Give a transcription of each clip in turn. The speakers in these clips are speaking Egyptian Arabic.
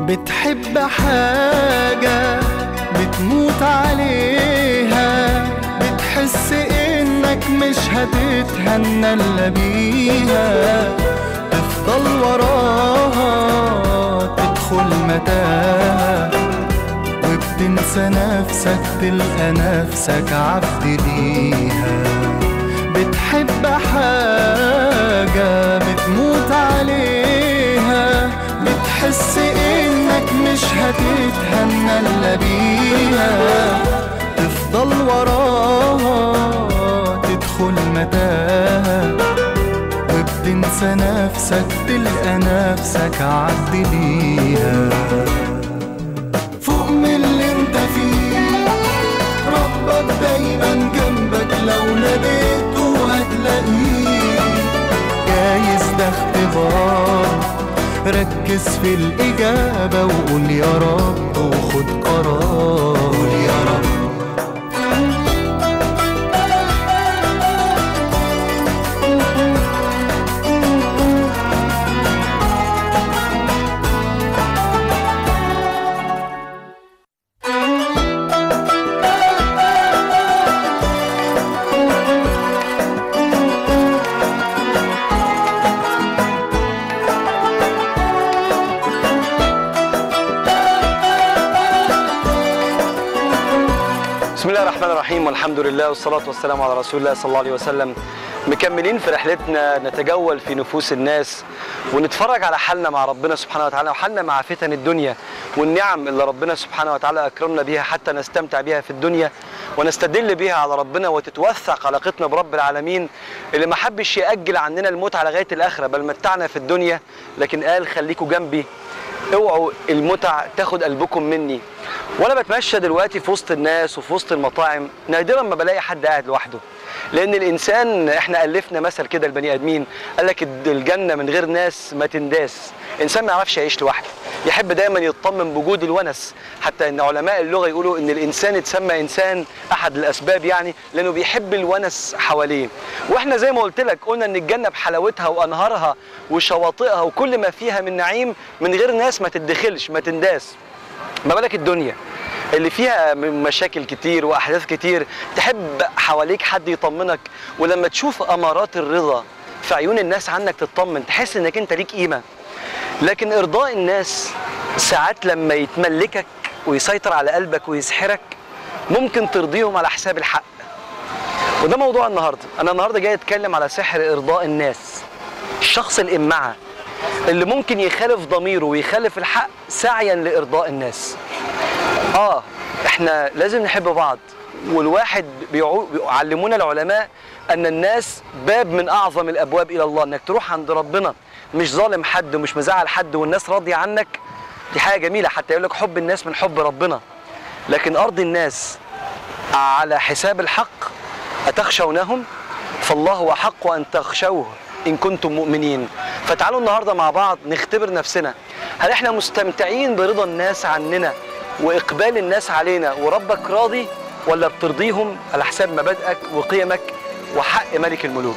بتحب حاجة بتموت عليها بتحس انك مش هتتهنى الا بيها تفضل وراها تدخل متاهة وبتنسى نفسك تلقى نفسك عبد ليها بتحب حاجة بتموت عليها بتحس انك مش هتتهنى الا بيها تفضل وراها تدخل متاهة وبتنسى نفسك تلقى نفسك عبد ليها فوق من اللي انت فيه ربك دايما جنبك لو ناديته هتلاقيه جايز ده اختبار ركز في الإجابة وقول يا رب وخد قرار قول يا رب بسم الله الرحمن الرحيم والحمد لله والصلاة والسلام على رسول الله صلى الله عليه وسلم مكملين في رحلتنا نتجول في نفوس الناس ونتفرج على حالنا مع ربنا سبحانه وتعالى وحالنا مع فتن الدنيا والنعم اللي ربنا سبحانه وتعالى أكرمنا بها حتى نستمتع بها في الدنيا ونستدل بها على ربنا وتتوثق علاقتنا برب العالمين اللي ما حبش يأجل عننا الموت على لغاية الآخرة بل متعنا في الدنيا لكن قال خليكوا جنبي اوعوا المتع تاخد قلبكم مني وانا بتمشى دلوقتي في وسط الناس وفي وسط المطاعم نادرا ما بلاقي حد قاعد لوحده لان الانسان احنا الفنا مثل كده البني ادمين قال لك الجنه من غير ناس ما تنداس انسان ما يعرفش يعيش لوحده يحب دايما يطمن بوجود الونس حتى ان علماء اللغه يقولوا ان الانسان اتسمى انسان احد الاسباب يعني لانه بيحب الونس حواليه واحنا زي ما قلت لك قلنا ان الجنه بحلاوتها وانهارها وشواطئها وكل ما فيها من نعيم من غير ناس ما تدخلش ما تنداس ما بالك الدنيا اللي فيها من مشاكل كتير واحداث كتير تحب حواليك حد يطمنك ولما تشوف امارات الرضا في عيون الناس عنك تطمن تحس انك انت ليك قيمه لكن ارضاء الناس ساعات لما يتملكك ويسيطر على قلبك ويسحرك ممكن ترضيهم على حساب الحق وده موضوع النهارده انا النهارده جاي اتكلم على سحر ارضاء الناس الشخص الامعه اللي ممكن يخالف ضميره ويخالف الحق سعيا لارضاء الناس اه احنا لازم نحب بعض والواحد بيعو- بيعلمونا العلماء ان الناس باب من اعظم الابواب الى الله انك تروح عند ربنا مش ظالم حد ومش مزعل حد والناس راضيه عنك دي حاجه جميله حتى يقول لك حب الناس من حب ربنا لكن ارض الناس على حساب الحق اتخشونهم فالله احق ان تخشوه ان كنتم مؤمنين فتعالوا النهارده مع بعض نختبر نفسنا هل احنا مستمتعين برضا الناس عننا واقبال الناس علينا وربك راضي ولا بترضيهم على حساب مبادئك وقيمك وحق ملك الملوك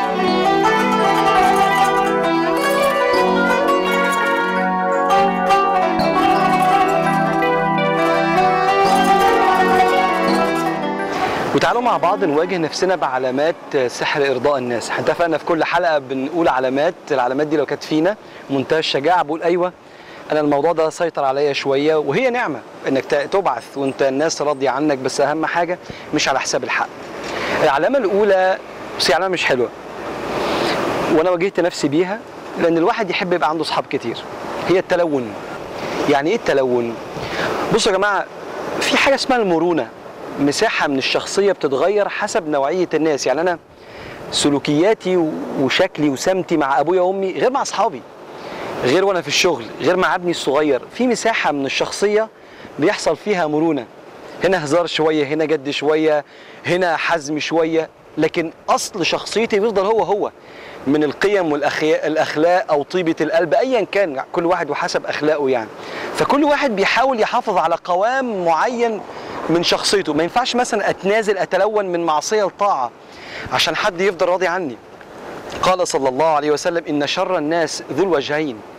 وتعالوا مع بعض نواجه نفسنا بعلامات سحر ارضاء الناس احنا اتفقنا في كل حلقه بنقول علامات العلامات دي لو كانت فينا منتهى الشجاعه بقول ايوه انا الموضوع ده سيطر عليا شويه وهي نعمه انك ت- تبعث وانت الناس راضيه عنك بس اهم حاجه مش على حساب الحق العلامه الاولى بس هي علامه مش حلوه وانا واجهت نفسي بيها لان الواحد يحب يبقى عنده اصحاب كتير هي التلون يعني ايه التلون بصوا يا جماعه في حاجه اسمها المرونه مساحه من الشخصيه بتتغير حسب نوعيه الناس يعني انا سلوكياتي و- وشكلي وسمتي مع ابويا وامي غير مع اصحابي غير وانا في الشغل غير مع ابني الصغير في مساحه من الشخصيه بيحصل فيها مرونه هنا هزار شويه هنا جد شويه هنا حزم شويه لكن اصل شخصيتي بيفضل هو هو من القيم والاخلاق او طيبه القلب ايا كان كل واحد وحسب اخلاقه يعني فكل واحد بيحاول يحافظ على قوام معين من شخصيته ما ينفعش مثلا اتنازل اتلون من معصيه لطاعه عشان حد يفضل راضي عني قال صلى الله عليه وسلم ان شر الناس ذو الوجهين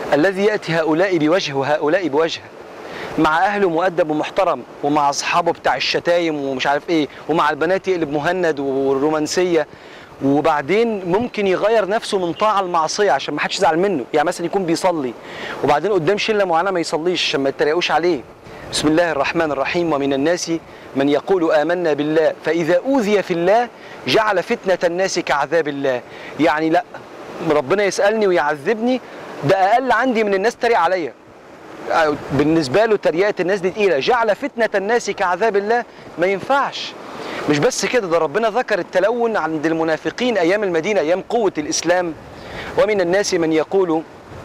الذي ياتي هؤلاء بوجه وهؤلاء بوجه مع اهله مؤدب ومحترم ومع اصحابه بتاع الشتايم ومش عارف ايه ومع البنات يقلب مهند والرومانسيه وبعدين ممكن يغير نفسه من طاعه لمعصيه عشان ما حدش يزعل منه يعني مثلا يكون بيصلي وبعدين قدام شله معينه ما يصليش عشان ما يتريقوش عليه بسم الله الرحمن الرحيم ومن الناس من يقول آمنا بالله فإذا أوذي في الله جعل فتنة الناس كعذاب الله يعني لا ربنا يسألني ويعذبني ده أقل عندي من الناس تريق عليا أو بالنسبة له تريقة الناس دي تقيلة جعل فتنة الناس كعذاب الله ما ينفعش مش بس كده ده ربنا ذكر التلون عند المنافقين أيام المدينة أيام قوة الإسلام ومن الناس من يقول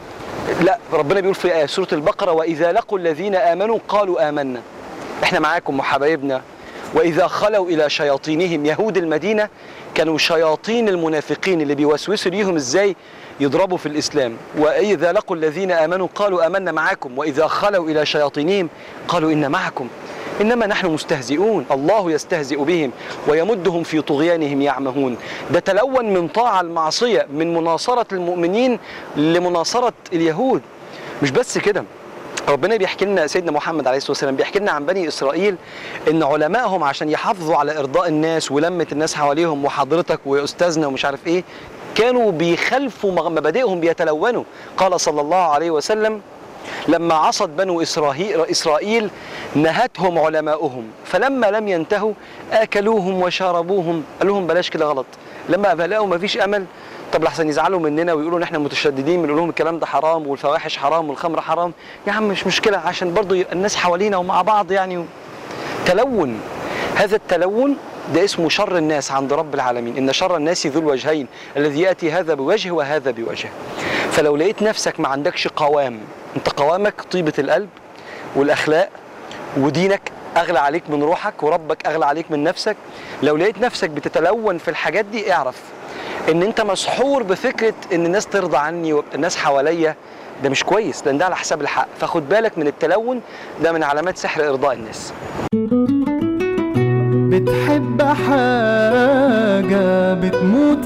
لا ربنا بيقول في آية سورة البقرة وإذا لقوا الذين آمنوا قالوا آمنا احنا معاكم وحبايبنا وإذا خلوا إلى شياطينهم يهود المدينة كانوا شياطين المنافقين اللي بيوسوسوا ليهم ازاي يضربوا في الإسلام وإذا لقوا الذين آمنوا قالوا آمنا معاكم وإذا خلوا إلى شياطينهم قالوا إن معكم إنما نحن مستهزئون الله يستهزئ بهم ويمدهم في طغيانهم يعمهون ده تلون من طاعة المعصية من مناصرة المؤمنين لمناصرة اليهود مش بس كده ربنا بيحكي لنا سيدنا محمد عليه الصلاه والسلام بيحكي لنا عن بني اسرائيل ان علمائهم عشان يحافظوا على ارضاء الناس ولمه الناس حواليهم وحضرتك واستاذنا ومش عارف ايه كانوا بيخالفوا مبادئهم بيتلونوا قال صلى الله عليه وسلم لما عصت بنو إسرائيل, إسرائيل نهتهم علماؤهم فلما لم ينتهوا آكلوهم وشربوهم قال لهم بلاش كده غلط لما لقوا ما فيش أمل طب لحسن يزعلوا مننا ويقولوا ان احنا متشددين بنقول لهم الكلام ده حرام والفواحش حرام والخمر حرام يا عم مش مشكله عشان برضو يبقى الناس حوالينا ومع بعض يعني تلون هذا التلون ده اسمه شر الناس عند رب العالمين ان شر الناس ذو الوجهين الذي ياتي هذا بوجه وهذا بوجه فلو لقيت نفسك ما عندكش قوام انت قوامك طيبه القلب والاخلاق ودينك اغلى عليك من روحك وربك اغلى عليك من نفسك لو لقيت نفسك بتتلون في الحاجات دي اعرف ان انت مسحور بفكره ان الناس ترضى عني ويبقى الناس حواليا ده مش كويس لان ده على حساب الحق فخد بالك من التلون ده من علامات سحر ارضاء الناس بتحب حاجة بتموت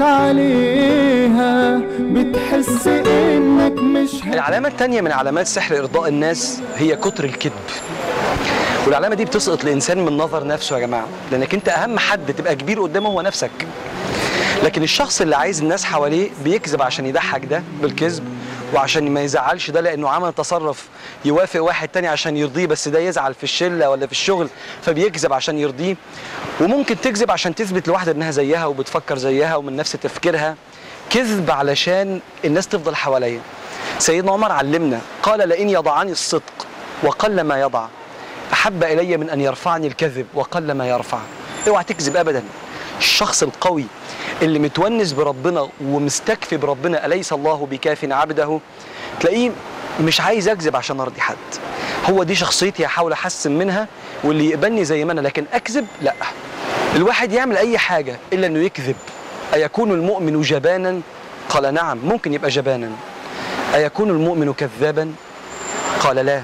عليها بتحس انك مش هت- العلامه الثانيه من علامات سحر ارضاء الناس هي كتر الكذب والعلامه دي بتسقط الانسان من نظر نفسه يا جماعه لانك انت اهم حد تبقى كبير قدامه هو نفسك لكن الشخص اللي عايز الناس حواليه بيكذب عشان يضحك ده بالكذب وعشان ما يزعلش ده لانه عمل تصرف يوافق واحد تاني عشان يرضيه بس ده يزعل في الشله ولا في الشغل فبيكذب عشان يرضيه وممكن تكذب عشان تثبت لواحده انها زيها وبتفكر زيها ومن نفس تفكيرها كذب علشان الناس تفضل حواليا سيدنا عمر علمنا قال لئن يضعني الصدق وقل ما يضع احب الي من ان يرفعني الكذب وقل ما يرفع اوعى تكذب ابدا الشخص القوي اللي متونس بربنا ومستكفي بربنا اليس الله بكاف عبده تلاقيه مش عايز اكذب عشان ارضي حد هو دي شخصيتي هحاول احسن منها واللي يقبلني زي ما انا لكن اكذب لا الواحد يعمل اي حاجه الا انه يكذب ايكون المؤمن جبانا قال نعم ممكن يبقى جبانا ايكون المؤمن كذابا قال لا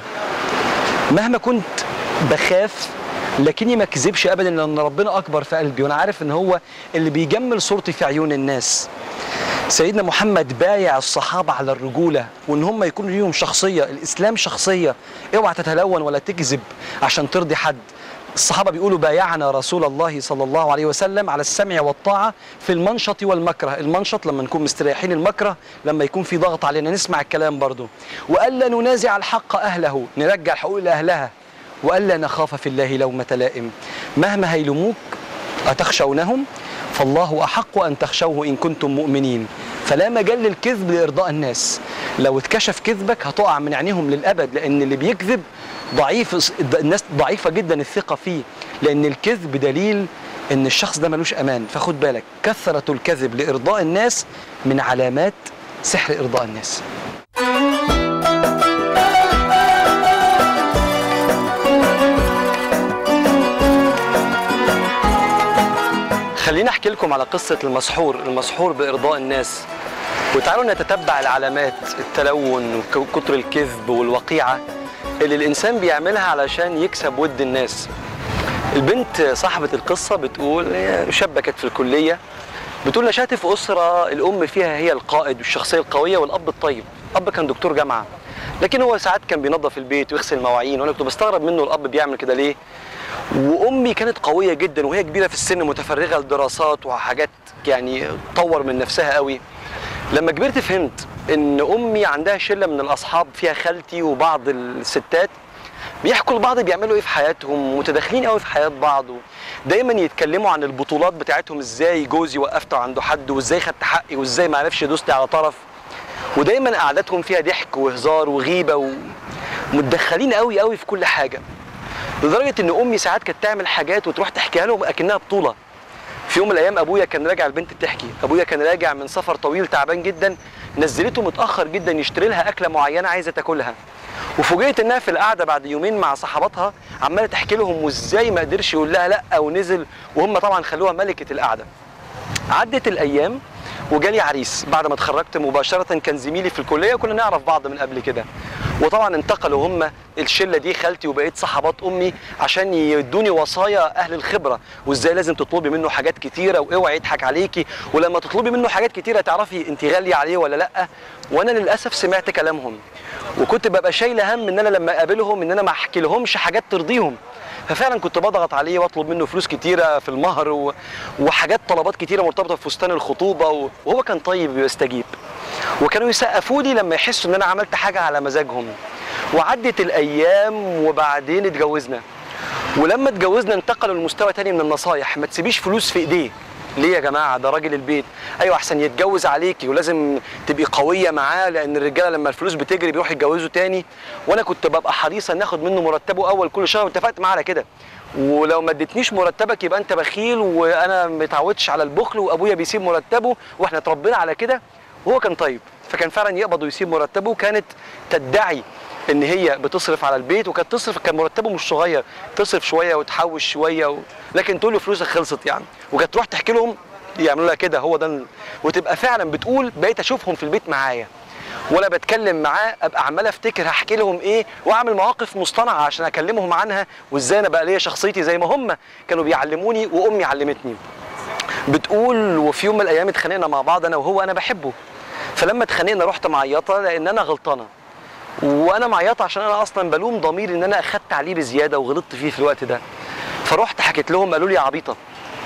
مهما كنت بخاف لكني ما اكذبش ابدا لان ربنا اكبر في قلبي وانا عارف ان هو اللي بيجمل صورتي في عيون الناس سيدنا محمد بايع الصحابه على الرجوله وان هم يكونوا ليهم شخصيه الاسلام شخصيه اوعى تتلون ولا تكذب عشان ترضي حد الصحابه بيقولوا بايعنا رسول الله صلى الله عليه وسلم على السمع والطاعه في المنشط والمكره المنشط لما نكون مستريحين المكره لما يكون في ضغط علينا نسمع الكلام برضه والا ننازع الحق اهله نرجع الحقوق لاهلها والا نخاف في الله لومه لائم مهما هيلموك اتخشونهم فالله احق ان تخشوه ان كنتم مؤمنين فلا مجال للكذب لارضاء الناس لو اتكشف كذبك هتقع من عينيهم للابد لان اللي بيكذب ضعيف الناس ضعيفه جدا الثقه فيه لان الكذب دليل ان الشخص ده ملوش امان فخد بالك كثره الكذب لارضاء الناس من علامات سحر ارضاء الناس خليني احكي لكم على قصه المسحور المسحور بارضاء الناس وتعالوا نتتبع العلامات التلون وكتر الكذب والوقيعه اللي الانسان بيعملها علشان يكسب ود الناس البنت صاحبه القصه بتقول هي شابه كانت في الكليه بتقول نشأت في اسره الام فيها هي القائد والشخصيه القويه والاب الطيب اب كان دكتور جامعه لكن هو ساعات كان بينظف البيت ويغسل المواعين وانا كنت بستغرب منه الاب بيعمل كده ليه وامي كانت قويه جدا وهي كبيره في السن متفرغه لدراسات وحاجات يعني تطور من نفسها قوي لما كبرت فهمت ان امي عندها شله من الاصحاب فيها خالتي وبعض الستات بيحكوا لبعض بيعملوا ايه في حياتهم متداخلين قوي في حياه بعض دايما يتكلموا عن البطولات بتاعتهم ازاي جوزي وقفته عنده حد وازاي خدت حقي وازاي ما عرفش يدوس لي على طرف ودايما قعداتهم فيها ضحك وهزار وغيبه ومتدخلين قوي قوي في كل حاجه لدرجه ان امي ساعات كانت تعمل حاجات وتروح تحكيها لهم اكنها بطوله في يوم من الايام ابويا كان راجع البنت بتحكي ابويا كان راجع من سفر طويل تعبان جدا نزلته متاخر جدا يشتري لها اكله معينه عايزه تاكلها وفوجئت انها في القعده بعد يومين مع صحباتها عماله تحكي لهم وازاي ما قدرش يقول لها لا ونزل وهم طبعا خلوها ملكه القعده عدت الايام وجالي عريس بعد ما اتخرجت مباشره كان زميلي في الكليه وكنا نعرف بعض من قبل كده وطبعا انتقلوا هم الشله دي خالتي وبقيت صحبات امي عشان يدوني وصايا اهل الخبره وازاي لازم تطلبي منه حاجات كتيره واوعي يضحك عليكي ولما تطلبي منه حاجات كتيره تعرفي انت غاليه عليه ولا لا وانا للاسف سمعت كلامهم وكنت ببقى شايله هم ان انا لما اقابلهم ان انا ما احكي لهمش حاجات ترضيهم ففعلا كنت بضغط عليه واطلب منه فلوس كتيره في المهر و... وحاجات طلبات كتيره مرتبطه بفستان الخطوبه و... وهو كان طيب بيستجيب وكانوا يسقفوا لي لما يحسوا ان انا عملت حاجه على مزاجهم وعدت الايام وبعدين اتجوزنا ولما اتجوزنا انتقلوا لمستوى تاني من النصايح ما تسيبيش فلوس في ايديه ليه يا جماعه ده راجل البيت ايوه احسن يتجوز عليكي ولازم تبقي قويه معاه لان الرجاله لما الفلوس بتجري بيروح يتجوزوا تاني وانا كنت ببقى حريصه ان اخد منه مرتبه اول كل شهر واتفقت معاه على كده ولو ما اديتنيش مرتبك يبقى انت بخيل وانا متعودش على البخل وابويا بيسيب مرتبه واحنا اتربينا على كده وهو كان طيب فكان فعلا يقبض ويسيب مرتبه وكانت تدعي ان هي بتصرف على البيت وكانت تصرف كان مرتبه مش صغير تصرف شويه وتحوش شويه و... لكن تقول له فلوسك خلصت يعني وكانت تروح تحكي لهم يعملوا لها كده هو ده ال... وتبقى فعلا بتقول بقيت اشوفهم في البيت معايا ولا بتكلم معاه ابقى عمال افتكر هحكي لهم ايه واعمل مواقف مصطنعه عشان اكلمهم عنها وازاي انا بقى ليا شخصيتي زي ما هم كانوا بيعلموني وامي علمتني بتقول وفي يوم من الايام اتخانقنا مع بعض انا وهو انا بحبه فلما اتخانقنا رحت معيطه لان انا غلطانه وانا معيطه عشان انا اصلا بلوم ضميري ان انا اخدت عليه بزياده وغلطت فيه في الوقت ده فرحت حكيت لهم قالوا لي يا عبيطه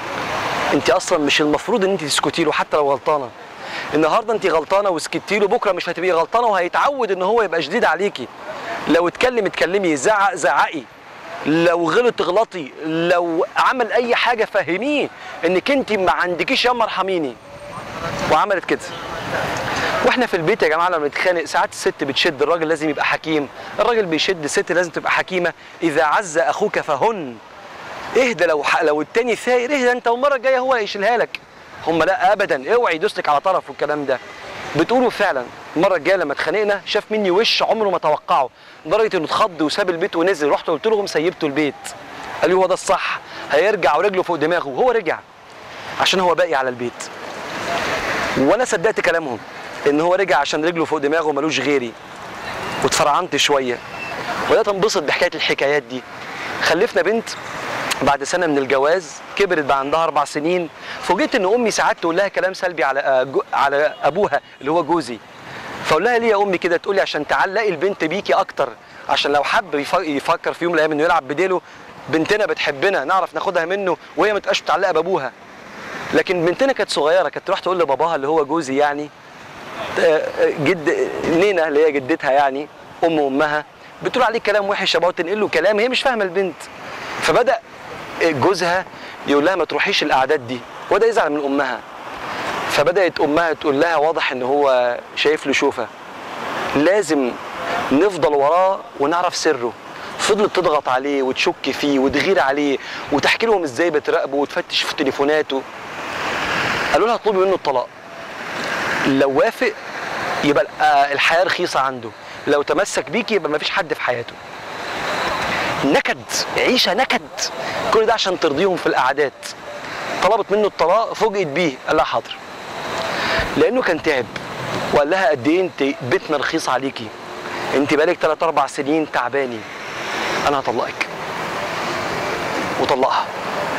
انت اصلا مش المفروض ان انت تسكتي له حتى لو غلطانه النهارده انت غلطانه وسكتي له بكره مش هتبقي غلطانه وهيتعود ان هو يبقى شديد عليكي لو اتكلم اتكلمي زعق زعقي لو غلط اغلطي لو عمل اي حاجه فهميه انك انت ما عندكيش ياما ارحميني وعملت كده واحنا في البيت يا جماعه لما نتخانق ساعات الست بتشد الراجل لازم يبقى حكيم الراجل بيشد الست لازم تبقى حكيمه اذا عز اخوك فهن اهدى لو ح... لو التاني ثاير اهدى انت والمره الجايه هو هيشيلها لك هم لا ابدا اوعي يدوس لك على طرف والكلام ده بتقولوا فعلا المره الجايه لما اتخانقنا شاف مني وش عمره ما توقعه لدرجه انه اتخض وساب البيت ونزل رحت قلت لهم سيبته البيت قال لي هو ده الصح هيرجع ورجله فوق دماغه وهو رجع عشان هو باقي على البيت وانا صدقت كلامهم ان هو رجع عشان رجله فوق دماغه ملوش غيري واتفرعنت شويه وبدات انبسط بحكايه الحكايات دي خلفنا بنت بعد سنه من الجواز كبرت بقى عندها اربع سنين فوجئت ان امي ساعات تقول لها كلام سلبي على آه، جو- على ابوها اللي هو جوزي فاقول لها ليه يا امي كده تقول لي عشان تعلقي البنت بيكي اكتر عشان لو حب يف- يفكر في يوم من الايام انه يلعب بديله بنتنا بتحبنا نعرف ناخدها منه وهي ما تبقاش متعلقه بابوها لكن بنتنا كانت صغيره كانت تروح تقول لباباها اللي هو جوزي يعني آه، جد نينا اللي هي جدتها يعني ام امها بتقول عليه كلام وحش يا بابا تنقل له كلام هي مش فاهمه البنت فبدا جوزها يقول لها ما تروحيش الاعداد دي وده يزعل من امها فبدات امها تقول لها واضح ان هو شايف له شوفه لازم نفضل وراه ونعرف سره فضلت تضغط عليه وتشك فيه وتغير عليه وتحكي لهم ازاي بتراقبه وتفتش في تليفوناته قالوا لها اطلبي منه الطلاق لو وافق يبقى آه، الحياه رخيصه عنده لو تمسك بيكي يبقى مفيش حد في حياته نكد عيشه نكد كل ده عشان ترضيهم في القعدات طلبت منه الطلاق فوجئت بيه قال لها حاضر لانه كان تعب وقال لها قد ايه انت بيتنا رخيص عليكي انت بقالك 3 4 سنين تعباني انا هطلقك وطلقها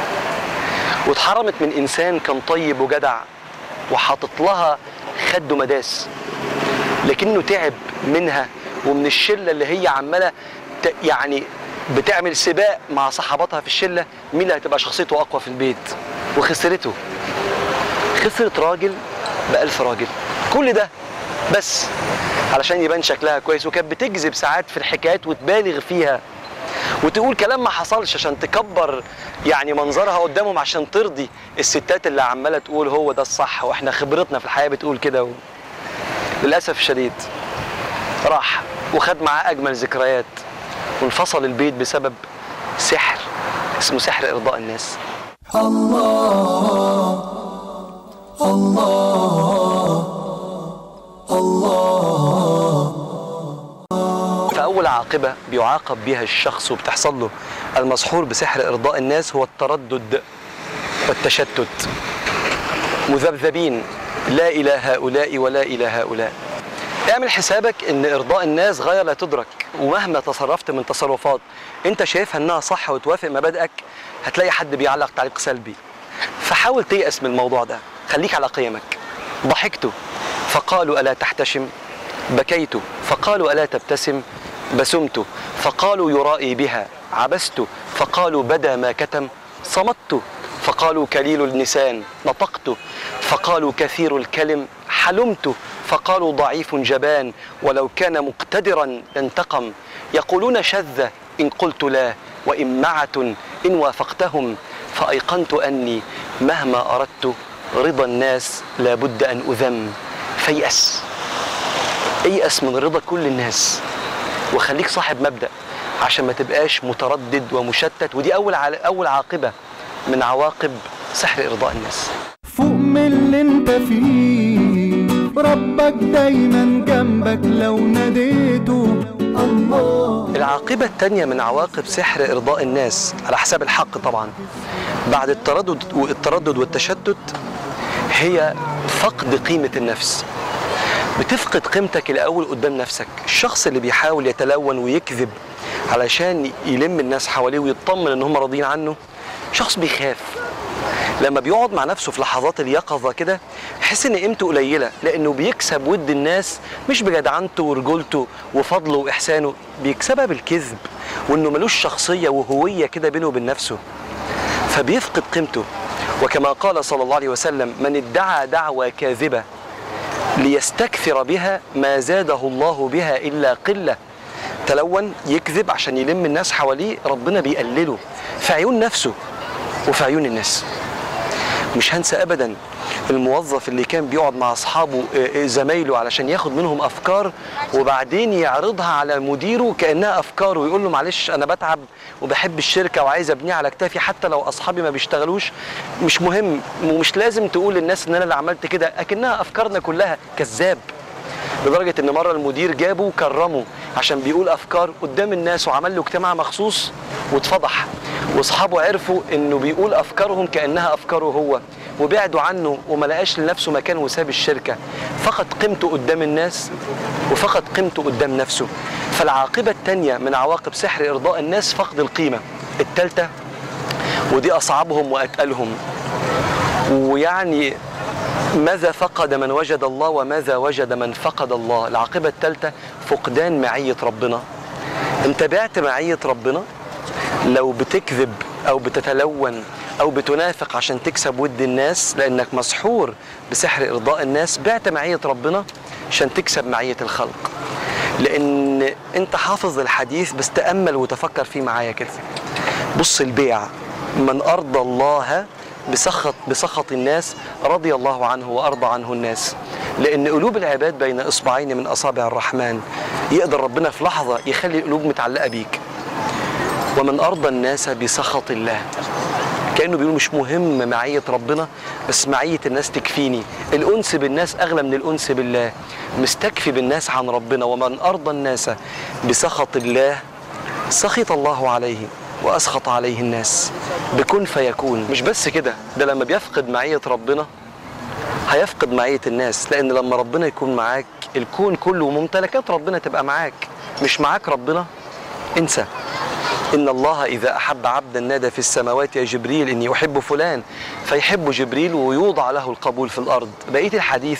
واتحرمت من انسان كان طيب وجدع وحاطط لها خده مداس لكنه تعب منها ومن الشله اللي هي عماله ت- يعني بتعمل سباق مع صحباتها في الشله مين اللي هتبقى شخصيته اقوى في البيت وخسرته خسرت راجل بألف راجل كل ده بس علشان يبان شكلها كويس وكانت بتكذب ساعات في الحكايات وتبالغ فيها وتقول كلام ما حصلش عشان تكبر يعني منظرها قدامهم عشان ترضي الستات اللي عماله تقول هو ده الصح واحنا خبرتنا في الحياه بتقول كده و... للاسف الشديد راح وخد معاه اجمل ذكريات وانفصل البيت بسبب سحر اسمه سحر ارضاء الناس فأول عاقبة بيعاقب بها الشخص وبتحصل له المسحور بسحر إرضاء الناس هو التردد والتشتت مذبذبين لا إلى هؤلاء ولا إلى هؤلاء اعمل حسابك ان ارضاء الناس غايه لا تدرك ومهما تصرفت من تصرفات انت شايفها انها صح وتوافق مبادئك هتلاقي حد بيعلق تعليق سلبي فحاول تيأس من الموضوع ده خليك على قيمك ضحكت فقالوا ألا تحتشم بكيت فقالوا ألا تبتسم بسمت فقالوا يرائي بها عبست فقالوا بدا ما كتم صمت فقالوا كليل اللسان نطقت فقالوا كثير الكلم حلمت فقالوا ضعيف جبان ولو كان مقتدرا لانتقم يقولون شذ إن قلت لا وإمعة إن وافقتهم فأيقنت أني مهما أردت رضا الناس لابد أن أذم فيأس ايأس من رضا كل الناس وخليك صاحب مبدأ عشان ما تبقاش متردد ومشتت ودي أول ع- أول عاقبة من عواقب سحر إرضاء الناس فوق من اللي انت فيه ربك دايما جنبك لو ناديته الله العاقبة التانية من عواقب سحر إرضاء الناس على حساب الحق طبعا بعد التردد والتردد والتشتت هي فقد قيمة النفس بتفقد قيمتك الأول قدام نفسك الشخص اللي بيحاول يتلون ويكذب علشان يلم الناس حواليه ويطمن ان هم راضيين عنه شخص بيخاف لما بيقعد مع نفسه في لحظات اليقظة كده يحس ان قيمته قليلة لانه بيكسب ود الناس مش بجدعنته ورجولته وفضله واحسانه بيكسبها بالكذب وانه ملوش شخصية وهوية كده بينه وبين نفسه فبيفقد قيمته وكما قال صلى الله عليه وسلم من ادعى دعوى كاذبة ليستكثر بها ما زاده الله بها إلا قلة تلون يكذب عشان يلم الناس حواليه ربنا بيقلله في عيون نفسه وفي عيون الناس مش هنسى ابدا الموظف اللي كان بيقعد مع اصحابه آه، آه، زمايله علشان ياخد منهم افكار وبعدين يعرضها على مديره كانها افكار ويقول له معلش انا بتعب وبحب الشركه وعايز ابنيها على كتافي حتى لو اصحابي ما بيشتغلوش مش مهم ومش لازم تقول للناس ان انا اللي عملت كده اكنها افكارنا كلها كذاب لدرجه ان مره المدير جابه وكرمه عشان بيقول افكار قدام الناس وعمل له اجتماع مخصوص واتفضح واصحابه عرفوا انه بيقول افكارهم كانها افكاره هو وبعدوا عنه وما لقاش لنفسه مكان وساب الشركه فقد قيمته قدام الناس وفقد قيمته قدام نفسه فالعاقبه الثانيه من عواقب سحر ارضاء الناس فقد القيمه الثالثه ودي اصعبهم واتقلهم ويعني ماذا فقد من وجد الله وماذا وجد من فقد الله العاقبة الثالثة فقدان معية ربنا انت بعت معية ربنا لو بتكذب او بتتلون او بتنافق عشان تكسب ود الناس لانك مسحور بسحر ارضاء الناس بعت معية ربنا عشان تكسب معية الخلق لان انت حافظ الحديث بس تأمل وتفكر فيه معايا كده بص البيع من أرضى الله بسخط بسخط الناس رضي الله عنه وأرضى عنه الناس لأن قلوب العباد بين إصبعين من أصابع الرحمن يقدر ربنا في لحظة يخلي القلوب متعلقة بيك ومن أرضى الناس بسخط الله كأنه بيقول مش مهم معية ربنا بس معية الناس تكفيني الأنس بالناس أغلى من الأنس بالله مستكفي بالناس عن ربنا ومن أرضى الناس بسخط الله سخط الله عليه وأسخط عليه الناس بكن فيكون مش بس كده ده لما بيفقد معية ربنا هيفقد معية الناس لأن لما ربنا يكون معاك الكون كله وممتلكات ربنا تبقى معاك مش معاك ربنا انسى إن الله إذا أحب عبدا نادى في السماوات يا جبريل إني أحب فلان فيحب جبريل ويوضع له القبول في الأرض بقية الحديث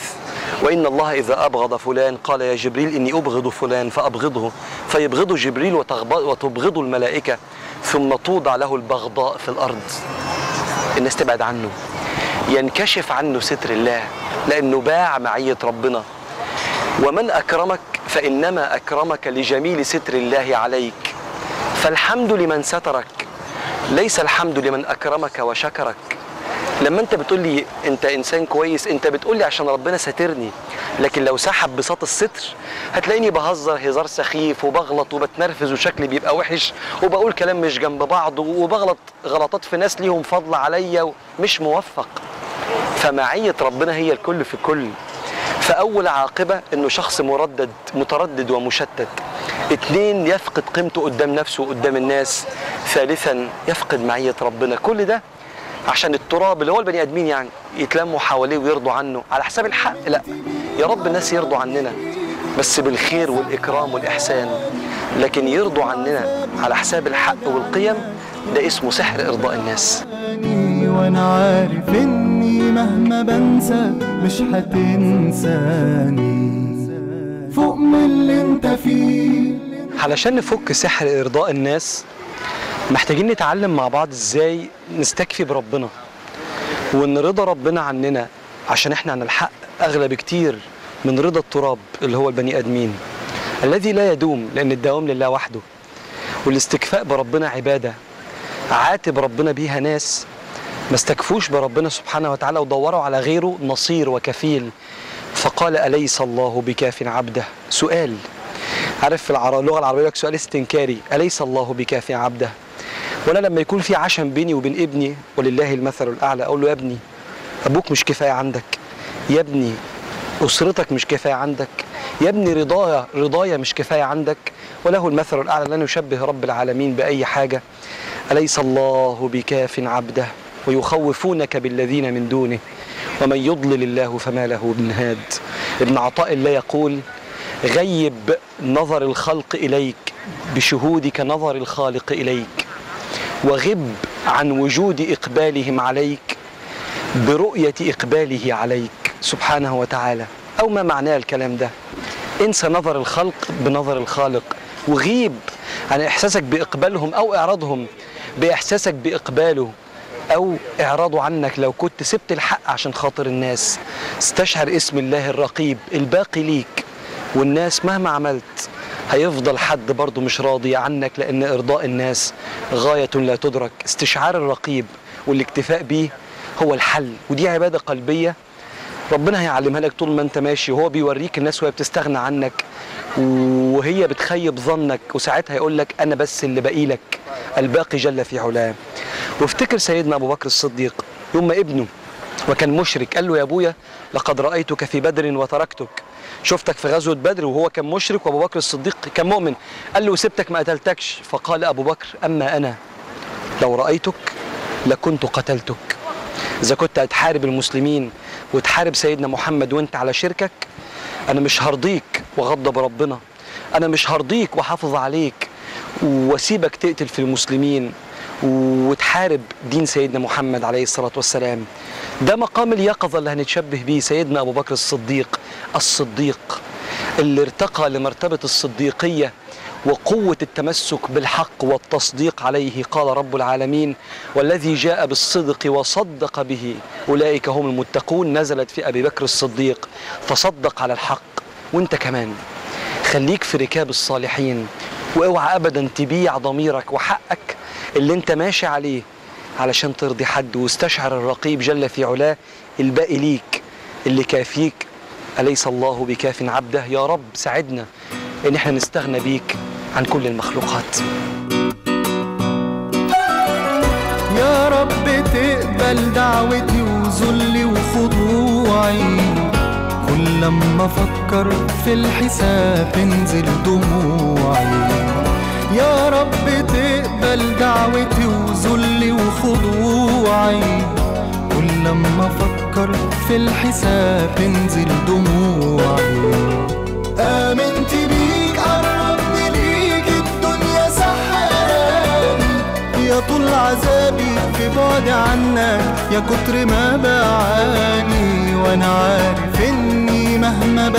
وإن الله إذا أبغض فلان قال يا جبريل إني أبغض فلان فأبغضه فيبغض جبريل وتغب- وتبغض الملائكة ثم توضع له البغضاء في الأرض الناس تبعد عنه ينكشف عنه ستر الله لأنه باع معية ربنا ومن أكرمك فإنما أكرمك لجميل ستر الله عليك فالحمد لمن سترك ليس الحمد لمن أكرمك وشكرك لما انت بتقول لي انت انسان كويس انت بتقول لي عشان ربنا ساترني لكن لو سحب بساط الستر هتلاقيني بهزر هزار سخيف وبغلط وبتنرفز وشكلي بيبقى وحش وبقول كلام مش جنب بعض وبغلط غلطات في ناس ليهم فضل عليا ومش موفق فمعية ربنا هي الكل في الكل فأول عاقبة إنه شخص مردد متردد ومشتت اتنين يفقد قيمته قدام نفسه وقدام الناس ثالثا يفقد معية ربنا كل ده عشان التراب اللي هو البني ادمين يعني يتلموا حواليه ويرضوا عنه على حساب الحق لا يا رب الناس يرضوا عننا بس بالخير والاكرام والاحسان لكن يرضوا عننا على حساب الحق والقيم ده اسمه سحر ارضاء الناس وانا عارف اني مهما بنسى مش هتنساني فوق من اللي انت فيه علشان نفك سحر ارضاء الناس محتاجين نتعلم مع بعض ازاي نستكفي بربنا وان رضا ربنا عننا عشان احنا عن الحق اغلى بكتير من رضا التراب اللي هو البني ادمين الذي لا يدوم لان الدوام لله وحده والاستكفاء بربنا عباده عاتب ربنا بيها ناس ما استكفوش بربنا سبحانه وتعالى ودوروا على غيره نصير وكفيل فقال أليس الله بكاف عبده سؤال عارف في العر- اللغة العربية يقول لك سؤال استنكاري أليس الله بكاف عبده وأنا لما يكون في عشم بيني وبين ابني ولله المثل الأعلى أقول له يا ابني أبوك مش كفاية عندك يا ابني أسرتك مش كفاية عندك يا ابني رضايا رضايا مش كفاية عندك وله المثل الأعلى لا نشبه رب العالمين بأي حاجة أليس الله بكاف عبده ويخوفونك بالذين من دونه ومن يضلل الله فما له من هاد ابن عطاء الله يقول غيب نظر الخلق إليك بشهودك نظر الخالق إليك وغب عن وجود إقبالهم عليك برؤية إقباله عليك سبحانه وتعالى أو ما معناه الكلام ده انسى نظر الخلق بنظر الخالق وغيب عن إحساسك بإقبالهم أو إعراضهم بإحساسك بإقباله أو إعراضه عنك لو كنت سبت الحق عشان خاطر الناس استشعر اسم الله الرقيب الباقي ليك والناس مهما عملت هيفضل حد برضه مش راضي عنك لأن إرضاء الناس غاية لا تدرك استشعار الرقيب والاكتفاء بيه هو الحل ودي عبادة قلبية ربنا هيعلمها لك طول ما انت ماشي وهو بيوريك الناس وهي بتستغنى عنك وهي بتخيب ظنك وساعتها يقول لك انا بس اللي باقي لك الباقي جل في علاه وافتكر سيدنا ابو بكر الصديق يوم ما ابنه وكان مشرك قال له يا ابويا لقد رايتك في بدر وتركتك شفتك في غزوه بدر وهو كان مشرك وابو بكر الصديق كان مؤمن قال له سبتك ما قتلتكش فقال ابو بكر اما انا لو رايتك لكنت قتلتك اذا كنت هتحارب المسلمين وتحارب سيدنا محمد وانت على شركك انا مش هرضيك وغضب ربنا انا مش هرضيك وحافظ عليك واسيبك تقتل في المسلمين وتحارب دين سيدنا محمد عليه الصلاة والسلام ده مقام اليقظة اللي هنتشبه بيه سيدنا أبو بكر الصديق الصديق اللي ارتقى لمرتبة الصديقية وقوة التمسك بالحق والتصديق عليه قال رب العالمين والذي جاء بالصدق وصدق به أولئك هم المتقون نزلت في أبي بكر الصديق فصدق على الحق وانت كمان خليك في ركاب الصالحين واوعى ابدا تبيع ضميرك وحقك اللي انت ماشي عليه علشان ترضي حد واستشعر الرقيب جل في علاه الباقي ليك اللي كافيك أليس الله بكاف عبده يا رب ساعدنا إن احنا نستغنى بيك عن كل المخلوقات يا رب تقبل دعوتي وذلي وخضوعي كل لما افكر في الحساب تنزل دموعي يا رب تقبل دعوتي وذلي وخضوعي كل لما افكر في الحساب تنزل دموعي آمنت بيك قربني ليك الدنيا سحراني يا طول عذابي في بعد عنك يا كتر ما بعاني وانا عارف اني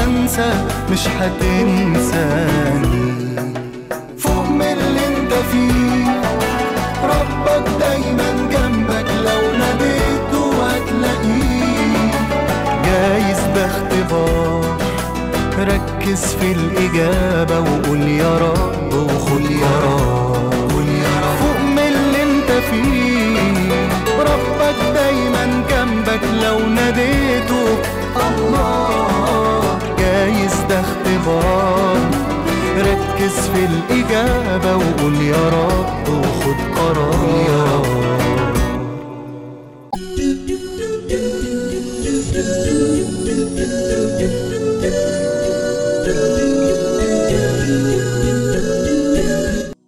هنسى مش هتنساني فوق من اللي انت فيه ربك دايما جنبك لو ناديته هتلاقيه جايز ده اختبار ركز في الإجابة وقول يا رب وخد قرار